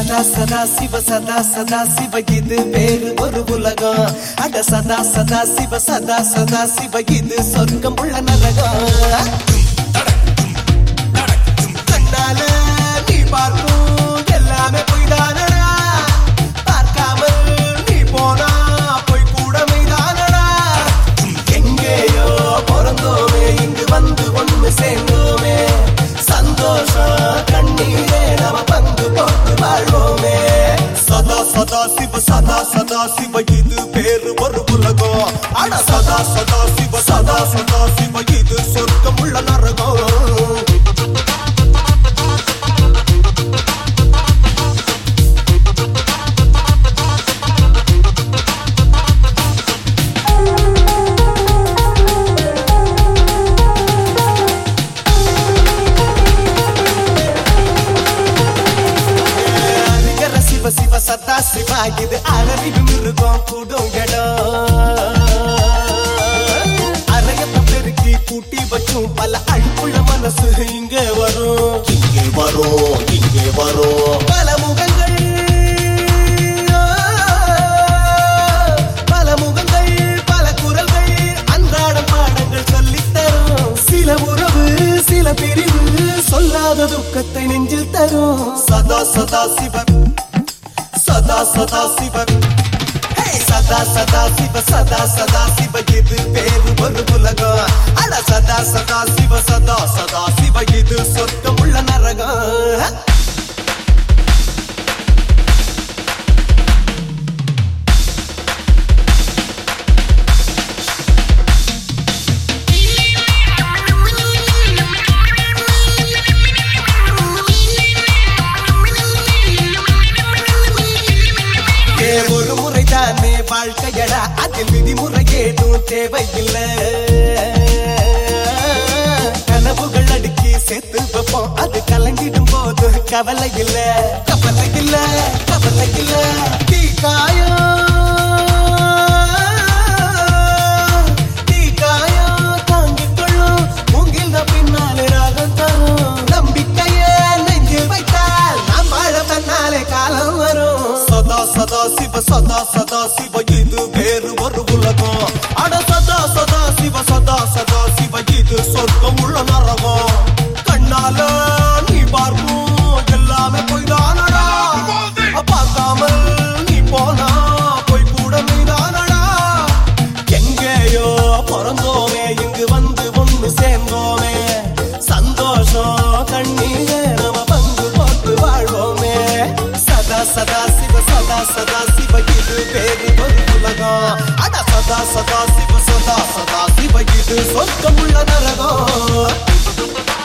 சதா சதா சிவ சதா சதா சிவ இது வேறு ஒரு உலகம் அட சதா சதா சிவ சதா சதா சிவ இது சொர்க்கம் உள்ள நரகம் கண்ணால நீ பார்க்கும் எல்லாமே பொய்தானடா பார்க்காமல் நீ போனா பொய் கூட மெய்தானடா எங்கேயோ பிறந்தோமே இங்கு வந்து ஒண்ணு சேர்ந்தோமே சந்தோஷம் கண்ணீரே நம பங்கு போட்டு வாழ்வோமே சதா சதா சிவ சதா சதா சிவ இது பேரு ஒரு உலகம் அட சதா சதா சிவ சதா சதா சிவ இது சொர்க்கம் உள்ள நரகம் அரிகர சிவ சிவ சதா சிவா இது அழறிவு மிருகம் கூடும் இடம் அரையத்த பெருக்கி கூட்டி வச்சும் பல அழுப்புள்ள மனசு இங்கே வரும் இங்கே வரும் இங்கே வரும் பல முகங்கள் பல முகங்கள் பல குரல்கள் அன்றாடம் பாடங்கள் சொல்லித் தரும் சில உறவு சில பிரிவு சொல்லாத துக்கத்தை நெஞ்சில் தரும் சதா சதா சிவன் சதா சதா சிவன் ஹே, சதா சதா சிவ சதா சதா சிவ இது பேரு ஒரு உலகம் அட சதா சதா சிவ சதா சதா சிவ இது சொர்க்கம் உள்ள நரகம் ஏ ஒரு முறைதானே வாழ்க்கையடா அதில் விதிமுறை ஏதும் தேவையில்லை கனவுகள் அடுக்கி சேர்த்து வைப்போம் அது கலங்கிடும் போது கவலை இல்ல கவலை இல்ல கவலை இல்ல தீ காயம் தீ காயம் தாங்கிக் கொள்ளும் மூங்கில் பின்னாலே ராகம் தரும் நம்பிக்கையே நெஞ்சில் வைத்தால் நாம் வாழ தன்னாலே காலம் வரும் சதா சதா சிவ சதா சதா சிவ இது வேறு ஒரு உலகம் அட சதா சதா சிவ சதா சதா சிவ இது சொர்க்கம் உள்ள நரகம் கண்ணால நீ பார்க்கும் எல்லாமே பொய்தானடா பார்க்காமல் நீ போனா பொய் கூட மீதானடா எங்கேயோ பிறந்தோமே இங்கு வந்து ஒண்ணு சேர்ந்தோமே சந்தோஷம் கண்ணீரே நம்ம பங்கு போட்டு வாழ்வோமே சதா சதா சிவ சதா சதா சிவ இது வேறு ஒரு உலகம் அட சதா சதா சிவ சதா சதா சிவ இது சொர்க்கம் உள்ள நரகம்